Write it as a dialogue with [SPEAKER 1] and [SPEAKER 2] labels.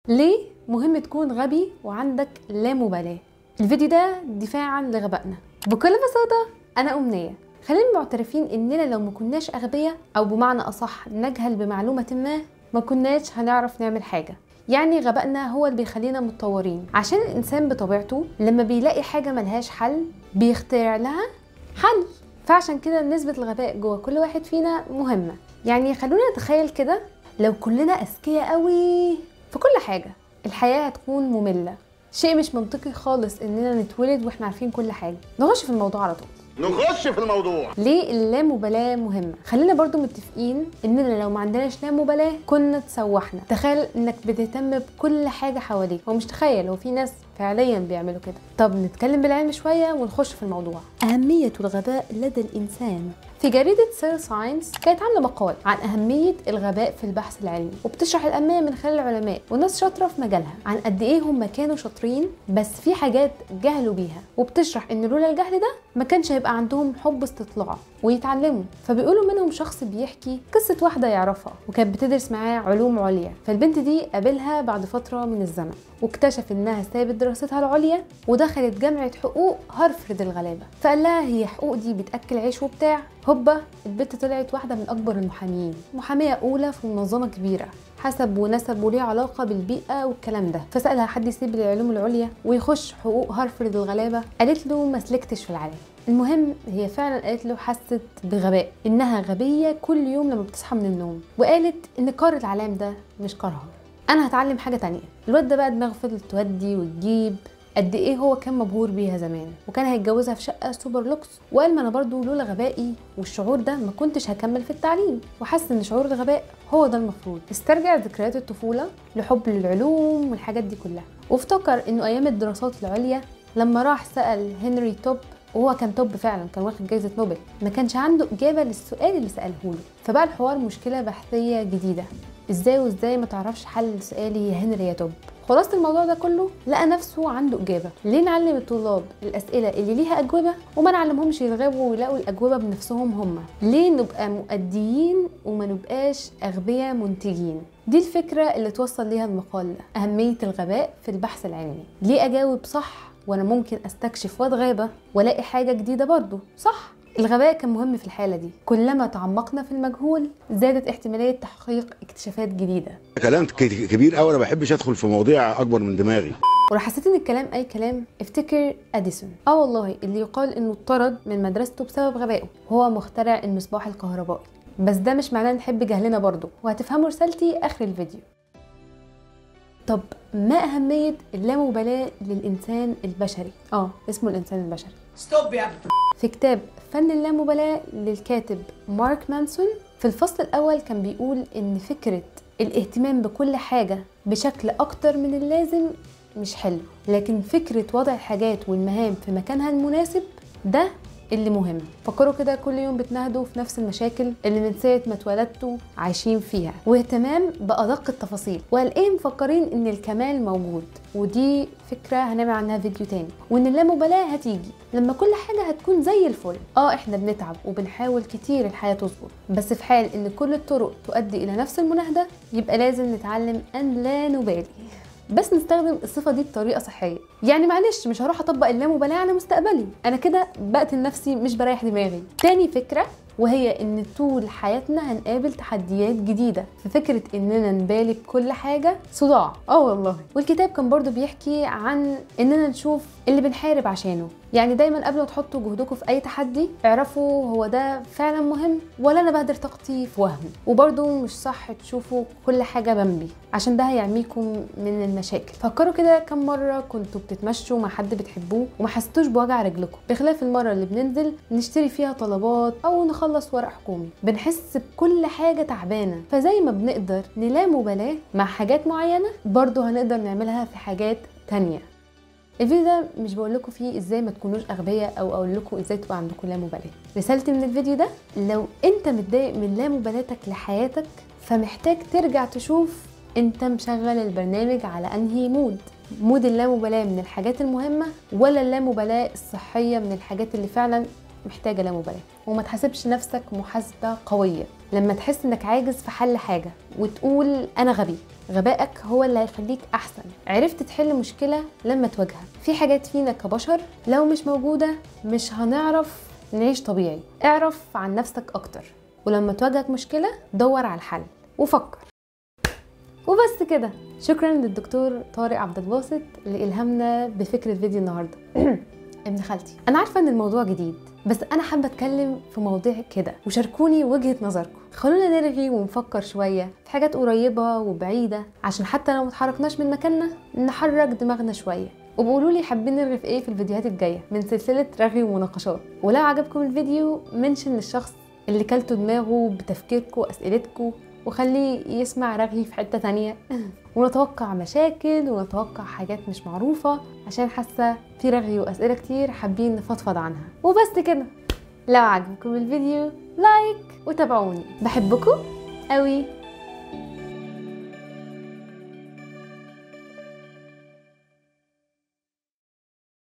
[SPEAKER 1] ليه مهم تكون غبي وعندك لا مبالاة الفيديو ده دفاعا لغبائنا بكل بساطة أنا أمنية خلينا معترفين إننا لو ما كناش أغبياء أو بمعنى أصح نجهل بمعلومة ما ما كناش هنعرف نعمل حاجة يعني غبائنا هو اللي بيخلينا متطورين عشان الإنسان بطبيعته لما بيلاقي حاجة ملهاش حل بيخترع لها حل فعشان كده نسبة الغباء جوه كل واحد فينا مهمة يعني خلونا نتخيل كده لو كلنا أذكياء قوي في كل حاجة الحياة هتكون مملة شيء مش منطقي خالص اننا نتولد واحنا عارفين كل حاجة نخش في الموضوع على طول
[SPEAKER 2] نخش في الموضوع
[SPEAKER 1] ليه اللامبالاة مهمة؟ خلينا برضو متفقين اننا لو ما عندناش لامبالاة كنا تسوحنا تخيل انك بتهتم بكل حاجة حواليك هو مش تخيل هو في ناس فعليا بيعملوا كده طب نتكلم بالعلم شوية ونخش في الموضوع أهمية الغباء لدى الإنسان في جريدة سيل ساينس كانت عاملة مقال عن أهمية الغباء في البحث العلمي وبتشرح الأهمية من خلال العلماء وناس شاطرة في مجالها عن قد إيه هم كانوا شاطرين بس في حاجات جهلوا بيها وبتشرح إن لولا الجهل ده ما كانش هيبقى عندهم حب استطلاع ويتعلموا فبيقولوا منهم شخص بيحكي قصة واحدة يعرفها وكانت بتدرس معاه علوم عليا فالبنت دي قابلها بعد فترة من الزمن واكتشف انها سابت دراستها العليا ودخلت جامعة حقوق هارفرد الغلابة فقال لها هي حقوق دي بتأكل عيش وبتاع هوبا البنت طلعت واحدة من أكبر المحامين محامية أولى في منظمة كبيرة حسب ونسب وليه علاقة بالبيئة والكلام ده فسألها حد يسيب العلوم العليا ويخش حقوق هارفرد الغلابة قالت له ما سلكتش في العالم المهم هي فعلا قالت له حست بغباء انها غبيه كل يوم لما بتصحى من النوم وقالت ان قار العلام ده مش قارها انا هتعلم حاجه تانية الواد ده بقى دماغه فضلت تودي وتجيب قد ايه هو كان مبهور بيها زمان وكان هيتجوزها في شقه سوبر لوكس وقال ما انا برضو لولا غبائي والشعور ده ما كنتش هكمل في التعليم وحس ان شعور الغباء هو ده المفروض استرجع ذكريات الطفوله لحب للعلوم والحاجات دي كلها وافتكر انه ايام الدراسات العليا لما راح سال هنري توب وهو كان توب فعلا كان واخد جائزه نوبل ما كانش عنده اجابه للسؤال اللي ساله له فبقى الحوار مشكله بحثيه جديده ازاي وازاي ما تعرفش حل سؤالي يا هنري يا توب خلاصه الموضوع ده كله لقى نفسه عنده اجابه ليه نعلم الطلاب الاسئله اللي ليها اجوبه وما نعلمهمش يرغبوا ويلاقوا الاجوبه بنفسهم هم ليه نبقى مؤديين وما نبقاش اغبياء منتجين دي الفكره اللي توصل ليها المقال ده اهميه الغباء في البحث العلمي ليه اجاوب صح وانا ممكن استكشف واد غابه والاقي حاجه جديده برضو صح الغباء كان مهم في الحاله دي كلما تعمقنا في المجهول زادت احتماليه تحقيق اكتشافات جديده
[SPEAKER 2] كلام ك- كبير قوي انا ما بحبش ادخل في مواضيع اكبر من دماغي
[SPEAKER 1] ولو حسيت ان الكلام اي كلام افتكر اديسون اه والله اللي يقال انه اتطرد من مدرسته بسبب غبائه وهو مخترع المصباح الكهربائي بس ده مش معناه نحب جهلنا برضه وهتفهموا رسالتي اخر الفيديو طب ما أهمية اللامبالاة للإنسان البشري؟ آه اسمه الإنسان البشري
[SPEAKER 3] ستوب يا ابني
[SPEAKER 1] في كتاب فن اللامبالاة للكاتب مارك مانسون في الفصل الأول كان بيقول إن فكرة الاهتمام بكل حاجة بشكل أكتر من اللازم مش حلو لكن فكرة وضع الحاجات والمهام في مكانها المناسب ده اللي مهم فكروا كده كل يوم بتنهدوا في نفس المشاكل اللي من ساعة ما اتولدتوا عايشين فيها واهتمام بأدق التفاصيل وقال ايه مفكرين ان الكمال موجود ودي فكرة هنعمل عنها فيديو تاني وان اللامبالاة هتيجي لما كل حاجة هتكون زي الفل اه احنا بنتعب وبنحاول كتير الحياة تظبط بس في حال ان كل الطرق تؤدي الى نفس المناهدة يبقى لازم نتعلم ان لا نبالي بس نستخدم الصفة دي بطريقة صحية يعني معلش مش هروح اطبق اللامبالاة على مستقبلي انا كده بقتل نفسي مش بريح دماغي تاني فكرة وهي ان طول حياتنا هنقابل تحديات جديدة ففكرة اننا نبالي بكل حاجة صداع اه والله والكتاب كان برضو بيحكي عن اننا نشوف اللي بنحارب عشانه يعني دايما قبل ما تحطوا جهدكم في اي تحدي اعرفوا هو ده فعلا مهم ولا انا بهدر طاقتي في وهم وبرضو مش صح تشوفوا كل حاجة بمبي عشان ده هيعميكم من المشاكل فكروا كده كم مرة كنتوا بتتمشوا مع حد بتحبوه وما حسيتوش بوجع رجلكم بخلاف المرة اللي بننزل نشتري فيها طلبات او نخلص ورق حكومي بنحس بكل حاجة تعبانة فزي ما بنقدر نلا مبالاة مع حاجات معينة برضو هنقدر نعملها في حاجات تانية الفيديو ده مش بقول لكم فيه ازاي ما تكونوش اغبياء او اقول لكم ازاي تبقى عندكم لا مبالاه رسالتي من الفيديو ده لو انت متضايق من لا مبالاتك لحياتك فمحتاج ترجع تشوف انت مشغل البرنامج على انهي مود مود اللامبالاه من الحاجات المهمه ولا اللامبالاه الصحيه من الحاجات اللي فعلا محتاجه لا مبالاه وما تحاسبش نفسك محاسبه قويه لما تحس انك عاجز في حل حاجه وتقول انا غبي غبائك هو اللي هيخليك احسن عرفت تحل مشكله لما تواجهها في حاجات فينا كبشر لو مش موجوده مش هنعرف نعيش طبيعي اعرف عن نفسك اكتر ولما تواجهك مشكله دور على الحل وفكر وبس كده شكرا للدكتور طارق عبد الباسط اللي الهمنا بفكره فيديو النهارده ابن خالتي انا عارفه ان الموضوع جديد بس انا حابه اتكلم في مواضيع كده وشاركوني وجهه نظركم خلونا نرغي ونفكر شويه في حاجات قريبه وبعيده عشان حتى لو متحركناش من مكاننا نحرك دماغنا شويه وبقولوا لي حابين نرغي في ايه في الفيديوهات الجايه من سلسله رغي ومناقشات ولو عجبكم الفيديو منشن للشخص اللي كلتوا دماغه بتفكيركم واسئلتكم وخليه يسمع رغي في حته تانية ونتوقع مشاكل ونتوقع حاجات مش معروفة عشان حاسة في رغي وأسئلة كتير حابين نفضفض عنها وبس كده لو عجبكم الفيديو لايك وتابعوني بحبكم قوي